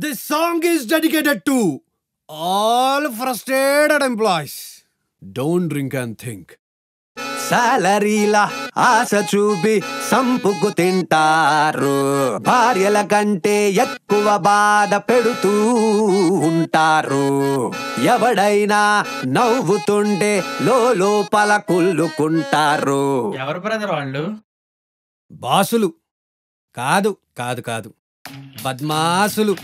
This song is dedicated to all frustrated employees. Don't drink and think. సాలరీల ఆశ చూపి సంపుకు తింటారు భార్యల కంటే ఎక్కువ బాధ పెడుతూ ఉంటారు ఎవడైనా నవ్వుతుంటే లోపల కుళ్ళుకుంటారు ఎవరు బ్రదర్ వాళ్ళు బాసులు కాదు కాదు కాదు బద్మాసులు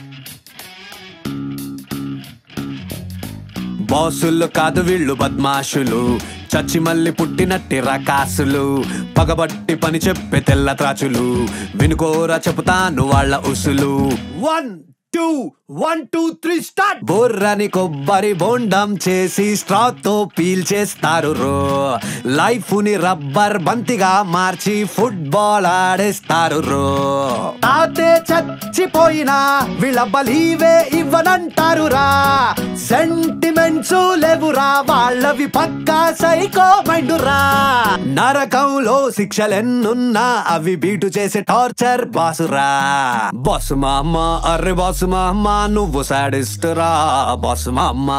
బాసులు కాదు వీళ్ళు బద్మాషులు చచ్చి మళ్ళీ పుట్టినట్టి రకాసులు పగబట్టి పని చెప్పే తెల్ల త్రాచులు వినుకోరా చెబుతాను వాళ్ళ ఉసులు one two one two three start బుర్రని కొబ్బరి బోండం చేసి స్ట్రాతో పీల్ చేస్తారు రో లైఫ్ ని రబ్బర్ బంతిగా మార్చి ఫుట్బాల్ ఆడేస్తారు రో తాతే చచ్చిపోయినా వీళ్ళ బలీవే ఇవ్వనంటారు రా సెంటిమెంట్స్ లేవురా వాళ్ళవి పక్కా సైకో మైండ్ రా నరకంలో శిక్షలెన్నున్నా అవి బీటు చేసే టార్చర్ బాసురా బాసు మా అమ్మ అర్రే బాసు మా అమ్మ నువ్వు సాడిస్ట్ రా బాసు మా అమ్మ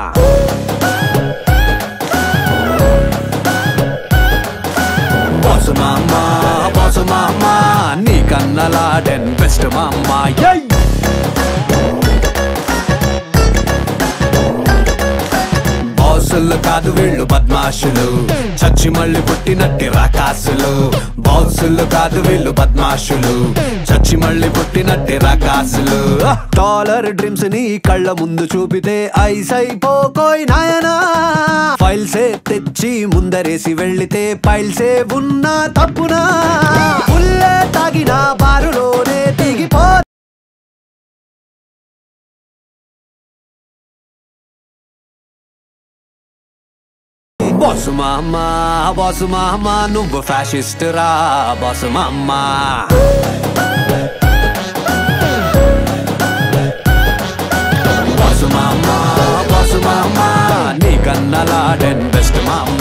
బాసు మా అమ్మ బాసు మా అమ్మ నీ కన్నలాడెన్ బెస్ట్ మా అమ్మ యై బాసులు కాదు వీళ్ళు బద్మాషులు చచ్చి మళ్ళీ పుట్టినట్టి రాకాసులు బాసులు కాదు వీళ్ళు బద్మాషులు చచ్చి మళ్ళీ పుట్టినట్టి రాకాసులు డాలర్ డ్రీమ్స్ ని కళ్ళ ముందు చూపితే ఐస్ అయిపోకోయ్ నాయనా ఫైల్సే తెచ్చి ముందరేసి వెళ్ళితే పైల్సే ఉన్నా తప్పునా పుల్లే తాగిన బారులోనే దిగిపో బాసు మామ బాసు మామ నువ్వు ఫ్యాషిస్ట్ రా బాసు మామ బాసు మామ బాసు మామ నీ కన్నలాడెన్ బెస్ట్ మామ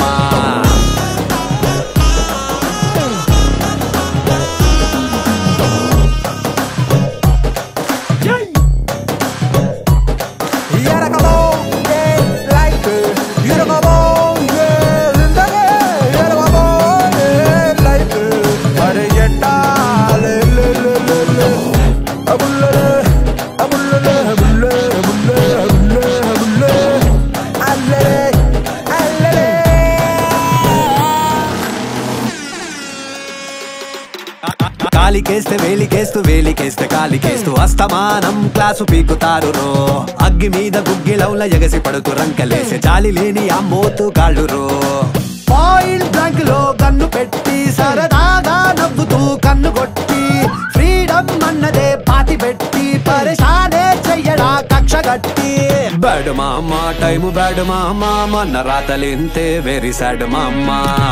కాలికేస్తే వేలికేస్తూ వేలికేస్తే కాలికేస్తూ అస్తమానం క్లాసు పీకుతారు రో అగ్గి మీద గుగ్గిలౌల ఎగసి పడుతూ రంకలేసే జాలి లేని ఆ మోతు గాళ్ళు రో పాయింట్ బ్లాంక్ లో కన్ను పెట్టి సరదాగా నవ్వుతూ కన్ను కొట్టి ఫ్రీడమ్ అన్నదే పాతి పెట్టి పరిశానే చెయ్యడా కక్ష గట్టి బ్యాడ్ మామ టైము బ్యాడ్ మామ మన రాతలింతే వెరీ సాడ్ మామ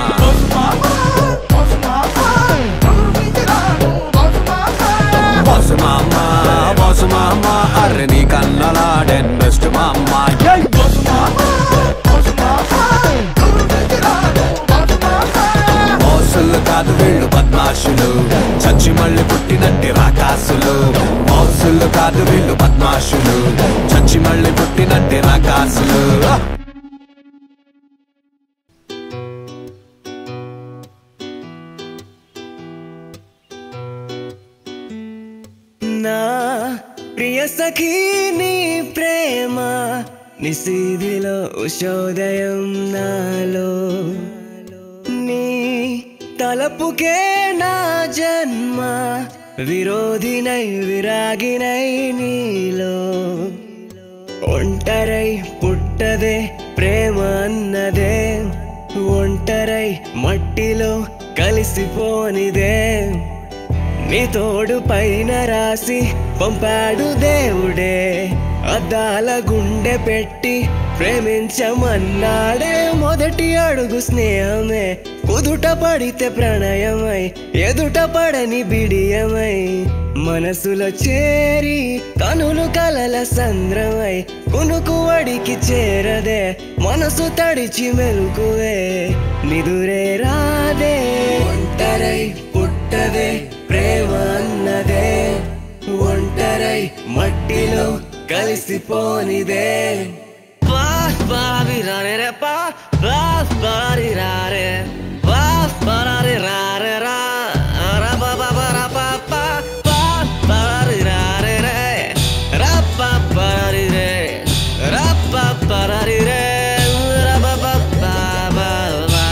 బాసు మామ బాసు మామ అర్రె నీ కన్నలాడెన్ బెస్ట్ మామ బాసులు కాదు వీళ్ళు బద్మాషులు చచ్చి మళ్ళీ పుట్టినట్టి రాకాసులు బాసులు కాదు వీళ్ళు బద్మాషులు చచ్చి మళ్ళీ పుట్టినట్టి రాకాసులు నా ప్రియ సఖీ నీ ప్రేమ నిశీదిలో ఉషోదయం నాలో నీ తలపుకే నా జన్మ విరోధినై విరాగినై నీలో ఒంటరై పుట్టదే ప్రేమ అన్నదే ఒంటరై మట్టిలో కలిసిపోనిదే నీ తోడు పైన రాసి పంపాడు దేవుడే అద్దాల గుండె పెట్టి ప్రేమించమన్నాడే మొదటి అడుగు స్నేహమే కుదుట పడితే ప్రణయమై ఎదుట పడని బిడియమై మనసులో చేరి కనులు కలల సంద్రమై కునుకు వడికి చేరదే మనసు తడిచి మెలుకువే నిదురే రాదే ఒంటరై పుట్టదే ప్రేమ అన్నదే ఒంటరై మట్టిలో కలిసిపోనిదే పా పావి రారే రే పా పా పారి రారే పా పారి రారే రా రా పా పా పా రా పా పా పా పారి రారే రే రా పా పారి రే రా పా పారి రే రా పా పా పా పా పా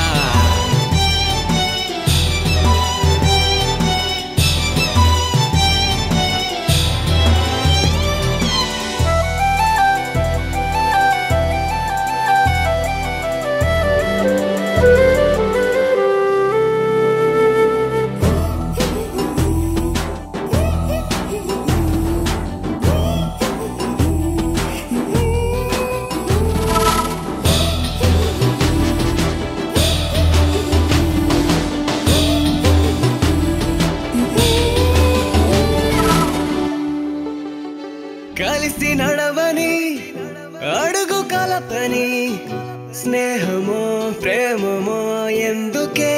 కలిసి నడవని అడుగు కలపని స్నేహమో ప్రేమమో ఎందుకే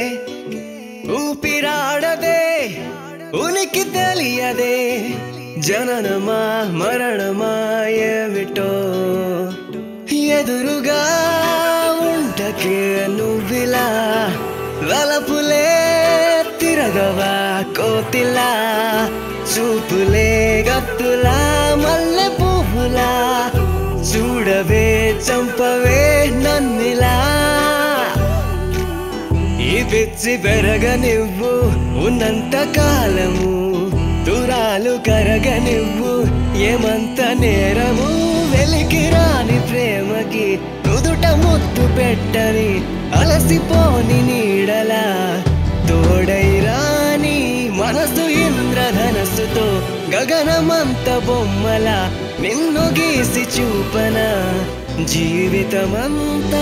ఊపిరాడదే ఉనికి తెలియదే జననమా మరణమా ఏమిటో ఎదురుగా ఉండకే నువ్విలా వలపులే తిరగవా కోతిలా చూపులే గత్తులా మల్లె పువ్వులా చూడవే చంపవే నన్నిలా ఈ పిచ్చి పెరగనివ్వు ఉన్నంత కాలము దూరాలు కరగనివ్వు ఏమంత నేరము వెలికి రాని ప్రేమకి నుదుట ముద్దు పెట్టని అలసిపోని నీడలా తోడై రాని మనసు ఇంద్రధనస్సుతో గగనమంత బొమ్మల నిన్ను గీసి చూపన జీవితమంతా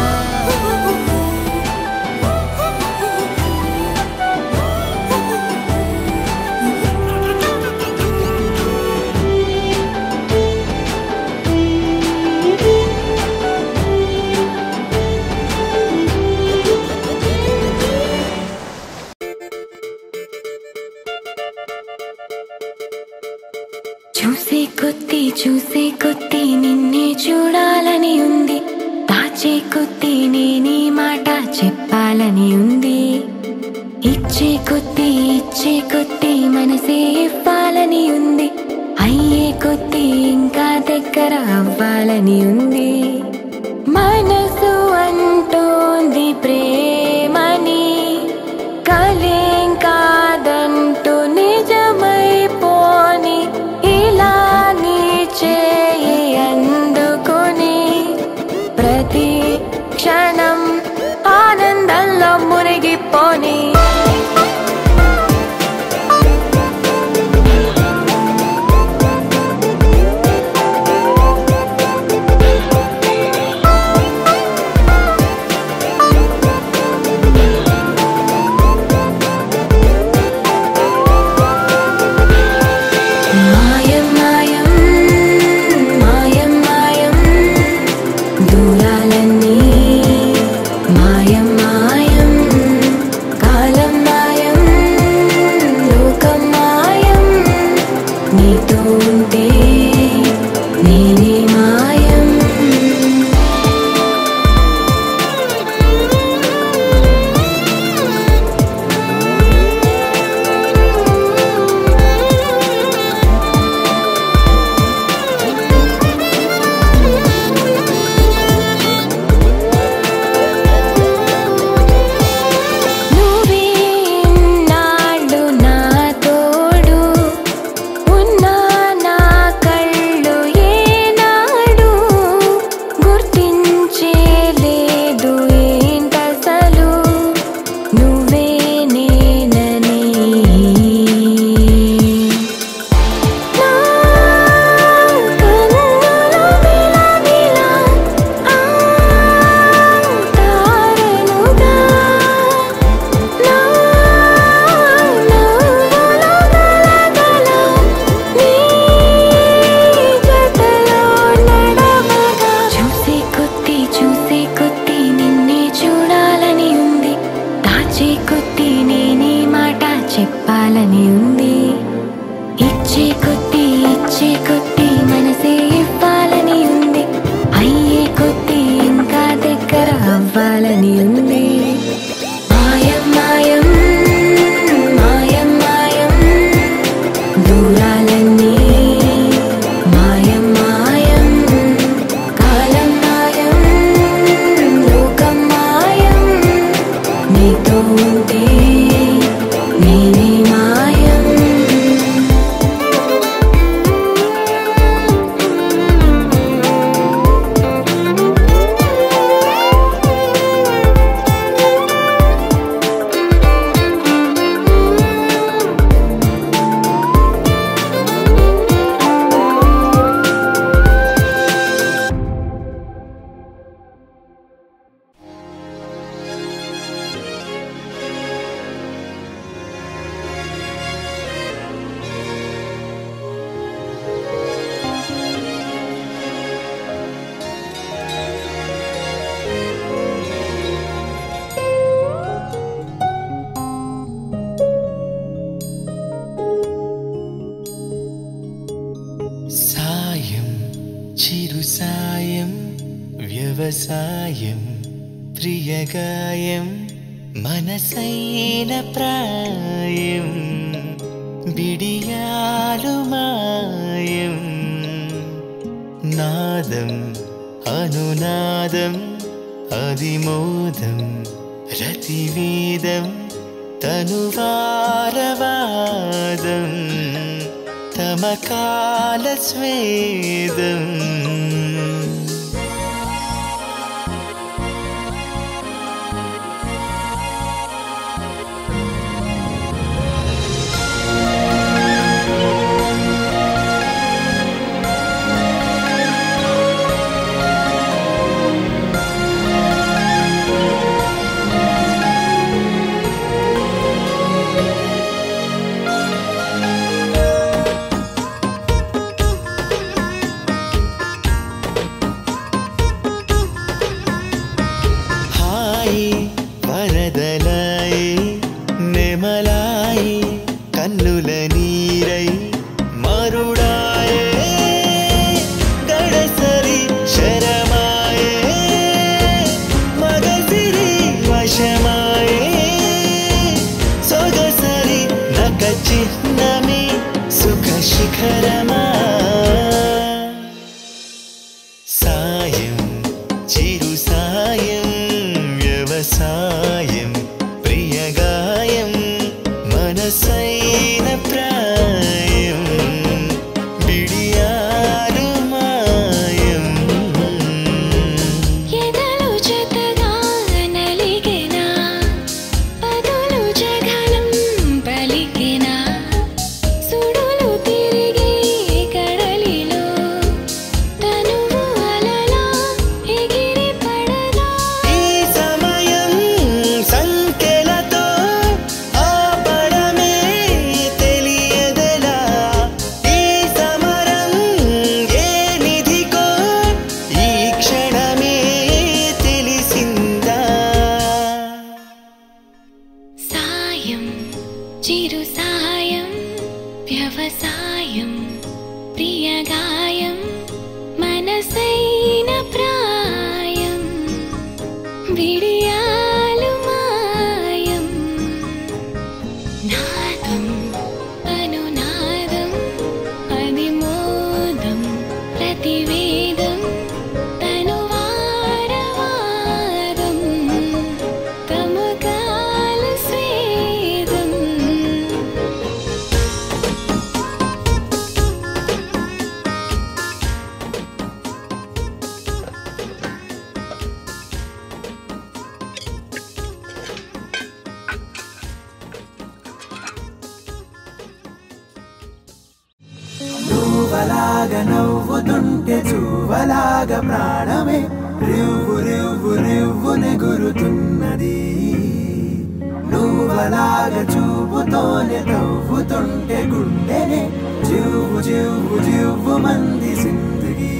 చూసే కొద్దీ చూసే కొద్దీ నిన్నే చూడాలని ఉంది దాచే కొద్దీ నేనీ మాట చెప్పాలని ఉంది ఇచ్చే కొద్దీ ఇచ్చే కొద్దీ మనసే ఇవ్వాలని ఉంది అయ్యే కొద్దీ ఇంకా దగ్గర అవ్వాలని ఉంది మనసు అంటోంది ప్రేమని కలేం కాదంటూ నిజమైపోని ఇలా నీ చేయి అందుకుని ప్రతి క్షణం ఆనందంలో మునిగిపోని మాయం మాయం మాయం మాయం దూరాలన్నీ మాయం మాయం కాలం మాయం లోకం మాయం నీతో ఉంటే నేనే మాయం నువ్వే నాడు నా తోడు ఉన్నా నా కళ్ళు ఏనాడు గుర్తించే లేదు ఏంటసలు నువ్వే నేనని నా కన్నులు మిలమిలా ఆ తారలుగా నా నవ్వులు గలగల నీ జతలో నడవగా చూసే కొద్దీ చూసే కొద్దీ నిన్నే చూడాలని ఉంది దాచే కొద్దీ నేనే మాట చెప్పాలని ఉంది ఇచ్చే కొద్దీ నేనే మాయం సాయం చిరు సాయం వ్యవసాయం ప్రియగాయం మనసైన ప్రాయం బిడియాలు మాయం నాదం అనునాదం అదిమోదం రతివేదం తనువారవాదం తమకాల స్వేదం హాయి వరదలాయి నెమలాయి కన్నుల నీరై మరుడాయే గడసరి శరమాయే మగసిరి వశమాయే సొగసరి నక చిహ్నమి సుఖ శిఖరమా సాయం చిరు సాయం వ్యవసాయం ప్రియగాయం మనసైన ప్రాయం బిడియాలు మాయం ఎదలు జతగా నలిగెనా పదులు జగలం పలికెనా సుడులు తిరిగి కడలిలో తనువు అలలా ఎగిరి పడదా ఈ సమయం సంఖ్యలతో ఆపడమే తెలియదెలా ఈ సమరం ఏ నిధికో ఈ క్షణమే తెలిసిందా సాయం చిరు సాయం వ్యవసాయం ప్రియగాయం మనసైన ప్రాయం విడియాలు మాయం నాదం అనునాదం అదిమోదం ప్రతివేదం తనువారవాదం తమకాల స్వేదం నువ్వలాగా నవ్వుతుంటే చువ్వలాగా ప్రాణమే రివ్వు రివ్వు రివ్వుని గురుతున్నది నువ్వలాగా చూపుతోనే తవ్వుతుంటే గుండెనే జివ్వు జివ్వు జివ్వు మంది సిందిగి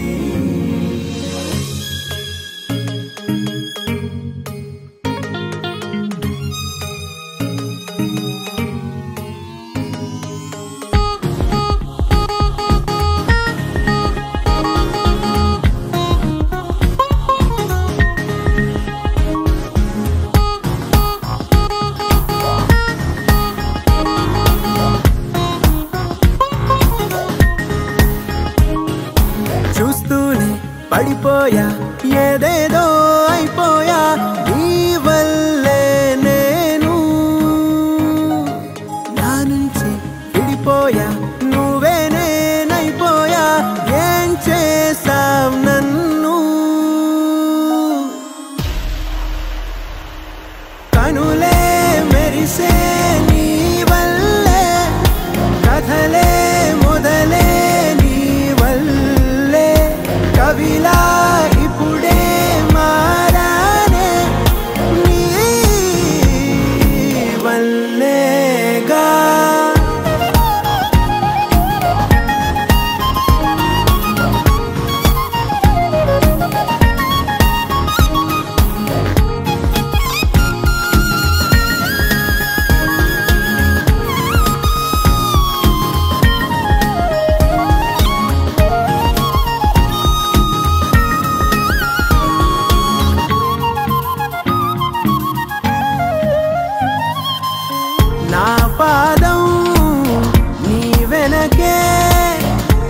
చూస్తూనే పడిపోయా ఏదేదో అయిపోయా నీ వల్లే నేను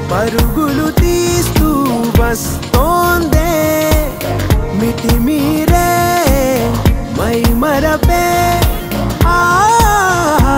పరుగులు తీస్తూ వస్తోందే మిటిమీరే మై మరపే ఆహా,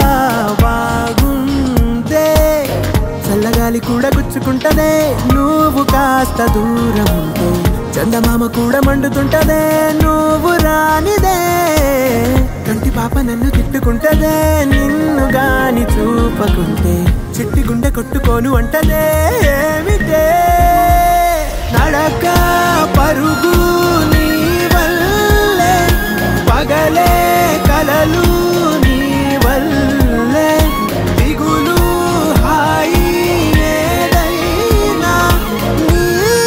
బాగుందే చల్లగాలి కూడా గుచ్చుకుంటదే నువ్వు కాస్త దూరం ఉంటే చందమామ కూడా మండుతుంటదే నువ్వు రానిదే కంటి పాప నన్ను తిట్టుకుంటదే నిన్ను గాని చూపకుంటే చిట్టి గుండె కొట్టుకోను అంటదే ఏమిటే నడక పరుగు నీ వల్లే పగలే కలలు నీ వల్లే దిగులు హాయి ఏదైనా నీ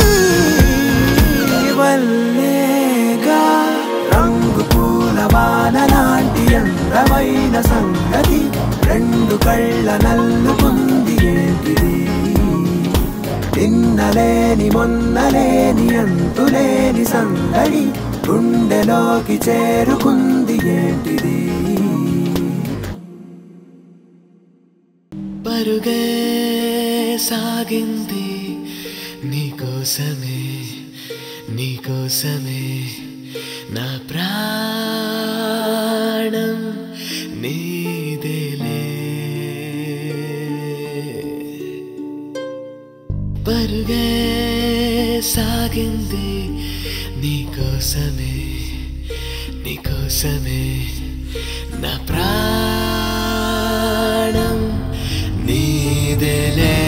వల్లేగా రంగు పూల వాన లాంటి అందమైన సంగతి రెండు కళ్ళ నల్లుకుంది ఏంటిది నిన్నలేని మొన్నలేని అంతులేని సందడి గుండెలోకి చేరుకుంది ఏంటిది పరుగే సాగింది నీకోసమే నీకోసమే నా ప్రాణం నీదేలే పరుగే సాగింది నీకోసమే నీకోసమే నా ప్రాణం నీదేలే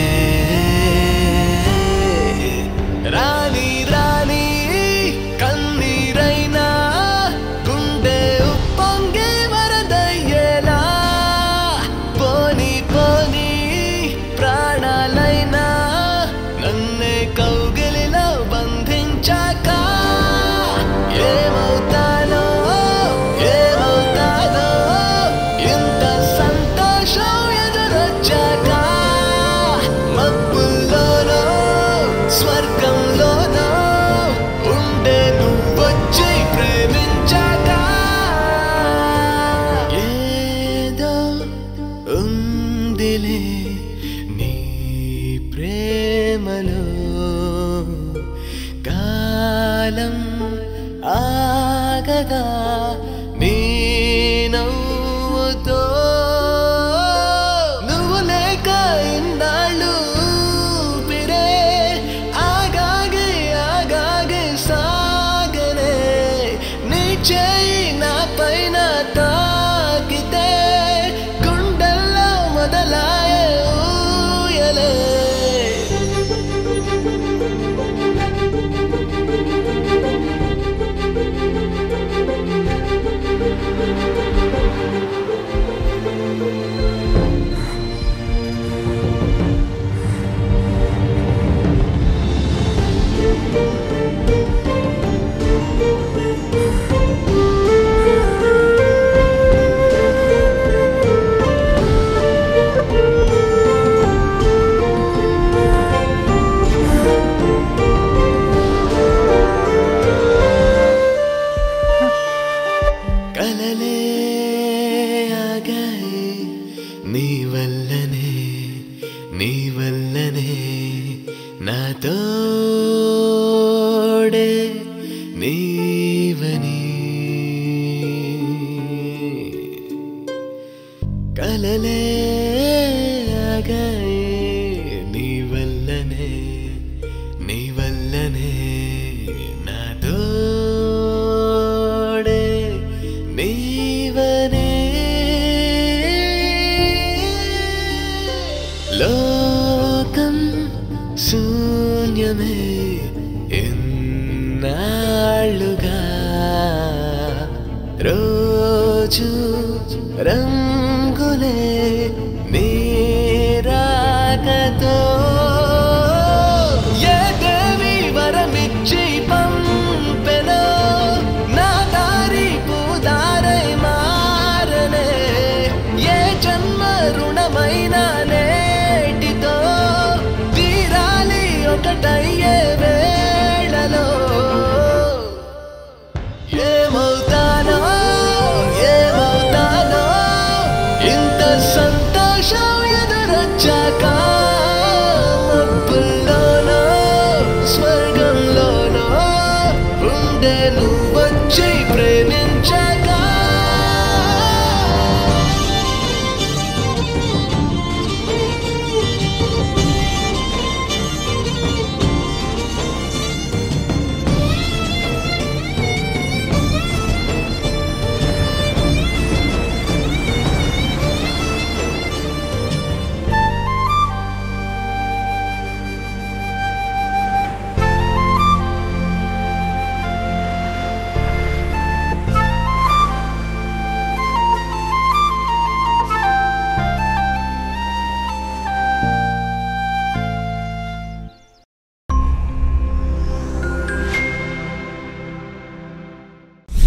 రాని రాని కన్నీరైనా గుండె ఉప్పొంగే వరదయ్యేలా పోని పోని ప్రాణాలైనా నన్నే కౌగిలిలో బంధించాక ఏమవుతానో ఏమవుతానో ఇంత సంతోషం ఎదురొచ్చాక మబ్బుల్లోనో స్వర్గంలోనో ఉండే నువ్వొచ్చి ప్రేమించాక ఏదో ఉందిలే నీ ప్రేమలో కాలం ఆగదా నీ నవ్వుతో నువ్వు లేక ఇన్నాళ్ళు పిరే ఆగాగి ఆగాగి సాగనే నీ చేయి నా పైన తాకితే గుండెల్లో మొదలాయే ఊయలే కలలే ఆగాయి నీ వల్లనే నీ వల్లనే నా తోడే నీవని కలలే ఆగాయి నీ వల్లనే నీ వల్లనే నా తోడే నీవనే లోకం శూన్యమే ఎన్నాళ్ళుగా రోజు రంగులే నీరాకతో ఏ దేవి వరమిచ్చి పంపెనో నా దారి పూదారై మారనే ఏ జన్మ రుణమైన నేటితో తీరాలి ఒకటయ్యే వేళలో ఏమవుతానో ఏమవుతానో ఇంత సంతోషం ఎదురొచ్చాక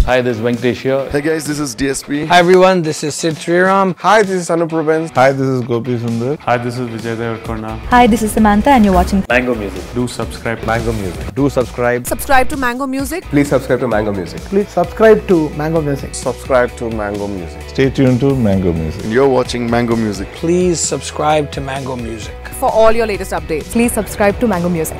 Hi, this is Venkatesh here. Hey guys, this is DSP. Hi everyone, this is Sid Sriram. Hi, this is Anup Rubens. Hi, this is Gopi Sundar. Hi, this is Vijay Devarkonda. Hi, this is Samantha, and you're watching Mango Music. Do subscribe. Mango Music. Do subscribe. Subscribe to Mango Music. Please subscribe to Mango Music. Please subscribe to Mango Music. Subscribe to Mango Music. Stay tuned to Mango Music. You're watching Mango Music. Please subscribe to Mango Music. For all your latest updates. Please subscribe to Mango Music.